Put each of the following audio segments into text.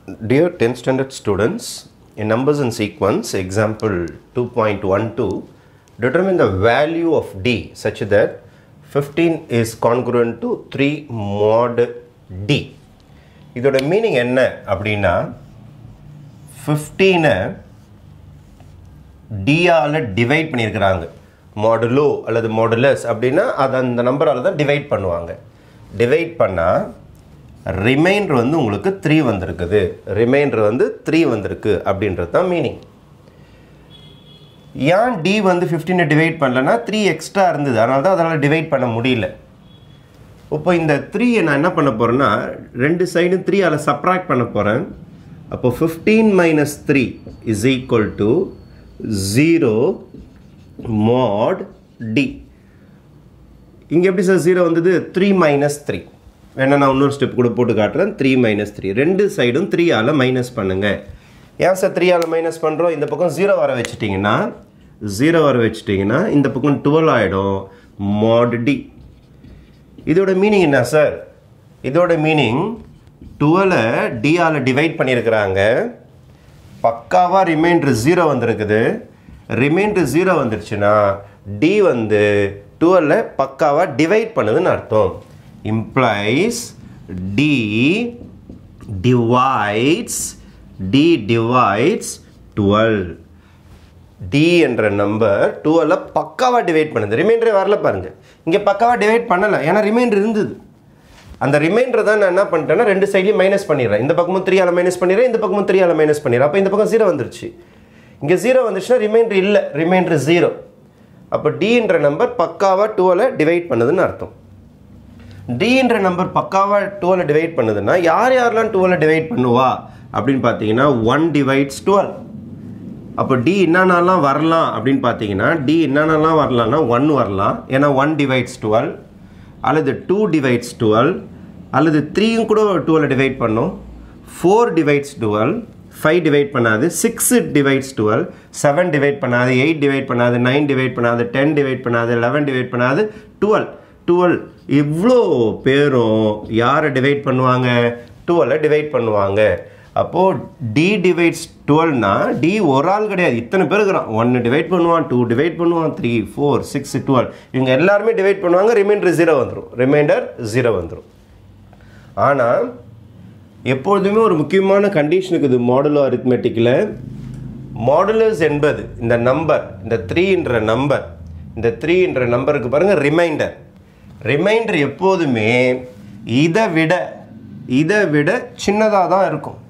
Dear 10th standard students, in numbers and sequence, example 2.12, determine the value of d such that 15 is congruent to 3 mod d. இதோட meaning என்ன அப்படின்னா 15 டியால் divide பண்ணியிருக்கிறாங்க modulo அல்லது modulus அப்படின்னா அது அந்த நம்பரால் தான் டிவைட் பண்ணுவாங்க டிவைட் பண்ணால் ரிமைண்டர் வந்து உங்களுக்கு த்ரீ வந்திருக்குது ரிமைண்டர் வந்து த்ரீ வந்திருக்கு அப்படின்றது தான் மீனிங் ஏன் டி வந்து ஃபிஃப்டீனை டிவைட் பண்ணலன்னா த்ரீ எக்ஸ்ட்ரா இருந்தது அதனால தான் அதனால் டிவைட் பண்ண முடியல இப்போ இந்த த்ரீயை நான் என்ன பண்ண போகிறேன்னா ரெண்டு சைடும் த்ரீ அதில் சப்ராக்ட் பண்ண போகிறேன் அப்போ fifteen minus three is equal to zero mod d இங்கே எப்படி சார் ஜீரோ வந்தது த்ரீ மைனஸ் த்ரீ வேணா நான் இன்னொரு ஸ்டெப் கூட போட்டு காட்டுறேன் த்ரீ மைனஸ் த்ரீ ரெண்டு சைடும் த்ரீயால் மைனஸ் பண்ணுங்கள் ஏன் சார் த்ரீயால் மைனஸ் பண்ணுறோம் இந்த பக்கம் ஜீரோ வர வச்சுட்டிங்கன்னா ஜீரோ வர வச்சுட்டிங்கன்னா இந்த பக்கம் டுவெல் ஆகிடும் மாட் டி இதோட மீனிங் என்ன சார் இதோட மீனிங் டுவெலை டியால் டிவைட் பண்ணியிருக்கிறாங்க பக்காவாக ரிமைண்டர் ஜீரோ வந்திருக்குது ரிமைண்டர் ஜீரோ வந்துருச்சுன்னா டி வந்து டுவெல்ல பக்காவாக டிவைட் பண்ணுதுன்னு அர்த்தம் implies d divides d divides twelve d என்ற நம்பர் டுவெல்ல பக்காவாக டிவைட் பண்ணுது ரிமைண்டரே வரல பாருங்கள் இங்கே பக்காவாக டிவைட் பண்ணலை ஏன்னா ரிமைண்டர் இருந்தது அந்த ரிமைண்டர் தான் நான் என்ன பண்ணிட்டேன்னா ரெண்டு சைட்லையும் மைனஸ் பண்ணிடுறேன் இந்த பக்கமும் த்ரீயால் மைனஸ் பண்ணிடுறேன் இந்த பக்கமும் த்ரீயால் மைனஸ் பண்ணிடுறேன் அப்போ இந்த பக்கம் ஜீரோ வந்துருச்சு இங்கே ஜீரோ வந்துச்சுன்னா ரிமைண்டர் இல்லை ரிமைண்டர் ஜீரோ அப்போ டின்ற நம்பர் பக்காவாக டுவெலை டிவைட் பண்ணுதுன்னு அர்த்தம் டின்ற நம்பர் பக்காவாக டுவெலை டிவைட் பண்ணுதுன்னா யார் யாரெல்லாம் டுவெலை டிவைட் பண்ணுவா அப்படின்னு பார்த்தீங்கன்னா ஒன் டிவைட்ஸ் டுவெல் அப்போ டி என்னென்னலாம் வரலாம் அப்படின்னு பார்த்தீங்கன்னா டி என்னென்னலாம் வரலாம்னா ஒன் வரலாம் ஏன்னா ஒன் டிவைட்ஸ் டுவெல் அல்லது டூ டிவைட்ஸ் டுவெல் அல்லது த்ரீயும் கூட டுவெலை டிவைட் பண்ணும் four divides twelve five divide பண்ணாது six divides twelve seven divide பண்ணாது எயிட் டிவைட் பண்ணாது நைன் டிவைட் பண்ணாது டென் டிவைட் பண்ணாது லெவன் டிவைட் பண்ணாது டுவெல் டுவெல் இவ்வளோ பேரும் யாரை டிவைட் பண்ணுவாங்க டுவெலை டிவைட் பண்ணுவாங்க அப்போது டி டிவைட்ஸ் டுவெல்னா டி ஒரு ஆள் கிடையாது இத்தனை பேர் இருக்கிறான் ஒன்று டிவைட் பண்ணுவான் டூ டிவைட் பண்ணுவான் த்ரீ ஃபோர் சிக்ஸ் டுவெல் இவங்க எல்லாருமே டிவைட் பண்ணுவாங்க ரிமைண்டர் ஜீரோ வந்துடும் ரிமைண்டர் ஜீரோ வந்துடும் ஆனால் எப்பொழுதுமே ஒரு முக்கியமான கண்டிஷனுக்கு இது மாடுலோ அரித்மெட்டிக்கில் மாடுலர்ஸ் என்பது இந்த நம்பர் இந்த த்ரீன்ற நம்பர் இந்த த்ரீன்ற நம்பருக்கு பாருங்கள் ரிமைண்டர் ரிமைண்டர் எப்போதுமே இதை விட இதை விட சின்னதாக தான் இருக்கும்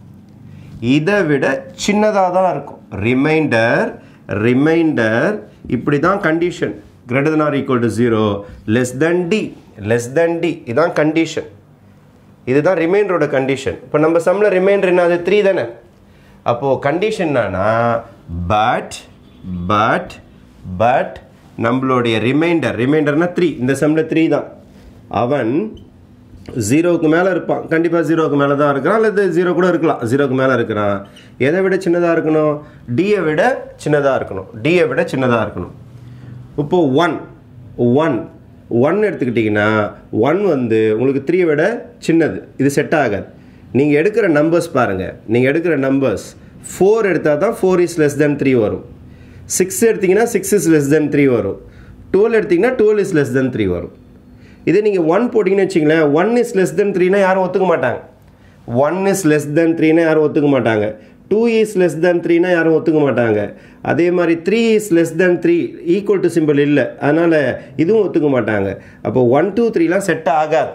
இதை விட சின்னதாக தான் இருக்கும் ரிமைண்டர் ரிமைண்டர் இப்படி தான் condition greater than or equal to zero less than d less than d இதுதான் கண்டிஷன் இதுதான் ரிமைண்டரோட கண்டிஷன் இப்போ நம்ம சம்மில் ரிமைண்டர் என்ன அது த்ரீ தானே அப்போது கண்டிஷன் என்னன்னா பட் பட் பட் நம்மளுடைய ரிமைண்டர் ரிமைண்டர்னா த்ரீ இந்த சம்மில் த்ரீ தான் அவன் ஜீரோவுக்கு மேலே இருப்பான் கண்டிப்பாக ஜீரோவுக்கு மேலே தான் இருக்கிறான் அல்லது ஜீரோ கூட இருக்கலாம் ஜீரோக்கு மேலே இருக்கிறான் எதை விட சின்னதாக இருக்கணும் டியை விட சின்னதாக இருக்கணும் டியை விட சின்னதாக இருக்கணும் இப்போது ஒன் ஒன் ஒன் எடுத்துக்கிட்டிங்கன்னா ஒன் வந்து உங்களுக்கு த்ரீயை விட சின்னது இது செட் ஆகாது நீங்கள் எடுக்கிற நம்பர்ஸ் பாருங்கள் நீங்கள் எடுக்கிற நம்பர்ஸ் ஃபோர் எடுத்தால் தான் four is less than three வரும் சிக்ஸ் எடுத்திங்கன்னா six is less than three வரும் டுவெல் எடுத்திங்கன்னா twelve is less than three வரும் இதே நீங்கள் ஒன் போட்டிங்கன்னு வச்சிங்களேன் ஒன் இஸ் லெஸ் தென் த்ரீனா யாரும் ஒத்துக்க மாட்டாங்க ஒன் இஸ் லெஸ் தென் த்ரீனா யாரும் ஒத்துக்க மாட்டாங்க டூ இஸ் லெஸ் தென் த்ரீனா யாரும் ஒத்துக்க மாட்டாங்க அதே மாதிரி three is less than three equal to simple இல்லை அதனால் இதுவும் ஒத்துக்க மாட்டாங்க அப்போ ஒன் டூ த்ரீலாம் செட் ஆகாது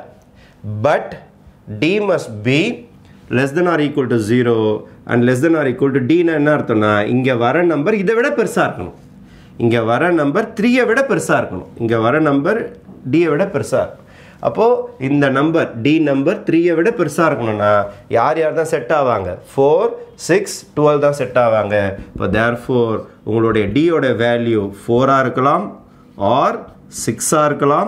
but d must be less than or equal to zero and less than or equal to டினா என்ன அர்த்தம்னா இங்கே வர நம்பர் இதை விட பெருசாக இருக்கணும் இங்கே வர நம்பர் த்ரீயை விட பெருசாக இருக்கணும் இங்கே வர நம்பர் டியை விட பெருசாக இருக்கும் அப்போது இந்த நம்பர் டி நம்பர் த்ரீயை விட பெருசாக இருக்கணும்னா யார் யார் தான் செட் ஆவாங்க ஃபோர் சிக்ஸ் டுவெல் தான் செட் ஆவாங்க இப்போ தேர் ஃபோர் உங்களுடைய டியோட வேல்யூ ஃபோராக இருக்கலாம் ஆர் சிக்ஸாக இருக்கலாம்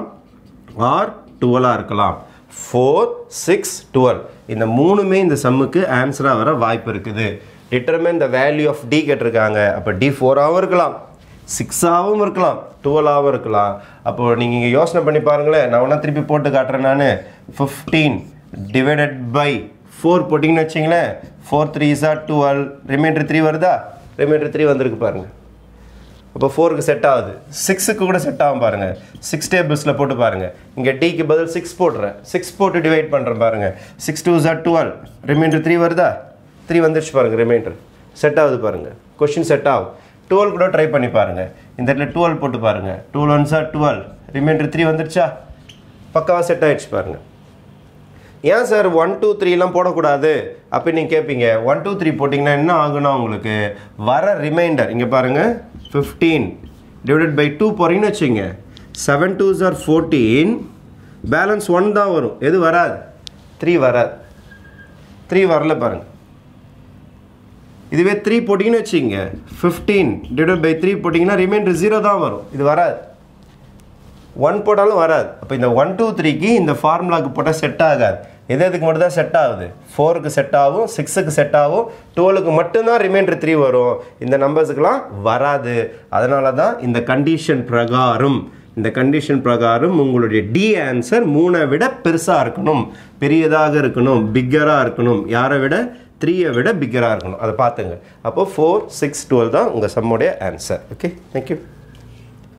ஆர் டுவெலாக இருக்கலாம் ஃபோர் சிக்ஸ் டுவெல் இந்த மூணுமே இந்த சம்முக்கு ஆன்சராக வர வாய்ப்பு இருக்குது determine the value of d கேட்டிருக்காங்க அப்போ டி ஃபோராகவும் இருக்கலாம் சிக்ஸாகவும் இருக்கலாம் டுவெலாகவும் இருக்கலாம் அப்போது நீங்கள் இங்கே யோசனை பண்ணி பாருங்களேன் நான் ஒன்றா திருப்பி போட்டு காட்டுறேன் நான் ஃபிஃப்டீன் டிவைடட் பை ஃபோர் போட்டிங்கன்னு வச்சிங்களேன் four three sir twelve remainder three வருதா ரிமைண்டர் த்ரீ வந்திருக்கு பாருங்கள் அப்போ ஃபோருக்கு செட் ஆகுது சிக்ஸுக்கு கூட செட் ஆகும் பாருங்கள் சிக்ஸ் டேபிள்ஸில் போட்டு பாருங்கள் இங்கே டீக்கு பதில் சிக்ஸ் போடுறேன் சிக்ஸ் போட்டு டிவைட் பண்ணுறேன் பாருங்கள் six two sir twelve remainder three வருதா த்ரீ வந்துருச்சு பாருங்கள் ரிமைண்டர் செட் ஆகுது பாருங்கள் கொஷின் செட் ஆகும் டுவெல் கூட ட்ரை பண்ணி பாருங்கள் இந்த இடத்துல டுவெல் போட்டு பாருங்கள் twelve one sir twelve remainder three வந்துருச்சா பக்காவாக செட் ஆகிடுச்சு பாருங்கள் ஏன் சார் ஒன் டூ த்ரீலாம் போடக்கூடாது அப்படின்னு நீங்கள் கேட்பீங்க ஒன் டூ த்ரீ போட்டிங்கன்னா என்ன ஆகுனா உங்களுக்கு வர ரிமைண்டர் இங்கே பாருங்கள் ஃபிஃப்டீன் டிவைடட் பை டூ போகிறீங்கன்னு வச்சுங்க seven two sir fourteen balance one தான் வரும் எது வராது த்ரீ வராது த்ரீ வரல பாருங்கள் இதுவே த்ரீ போட்டிங்கன்னு வச்சுங்க ஃபிஃப்டீன் டிவைட் பை த்ரீ போட்டிங்கன்னா ரிமைண்டர் ஜீரோ தான் வரும் இது வராது ஒன் போட்டாலும் வராது அப்போ இந்த ஒன் டூ த்ரீக்கு இந்த ஃபார்முலாக்கு போட்டால் செட் ஆகாது எது எதுக்கு மட்டும் தான் செட் ஆகுது ஃபோருக்கு செட் ஆகும் சிக்ஸுக்கு செட் ஆகும் டுவெலுக்கு மட்டும்தான் ரிமைண்டர் த்ரீ வரும் இந்த நம்பர்ஸுக்கெலாம் வராது அதனால தான் இந்த கண்டிஷன் பிரகாரம் இந்த கண்டிஷன் பிரகாரம் உங்களுடைய டி ஆன்சர் மூணை விட பெருசாக இருக்கணும் பெரியதாக இருக்கணும் பிக்கராக இருக்கணும் யாரை விட த்ரீயை விட பிக்கராக இருக்கணும் அதை பார்த்துங்க அப்போ ஃபோர் சிக்ஸ் டுவெல் தான் உங்கள் சம்முடைய ஆன்சர் ஓகே தேங்க்யூ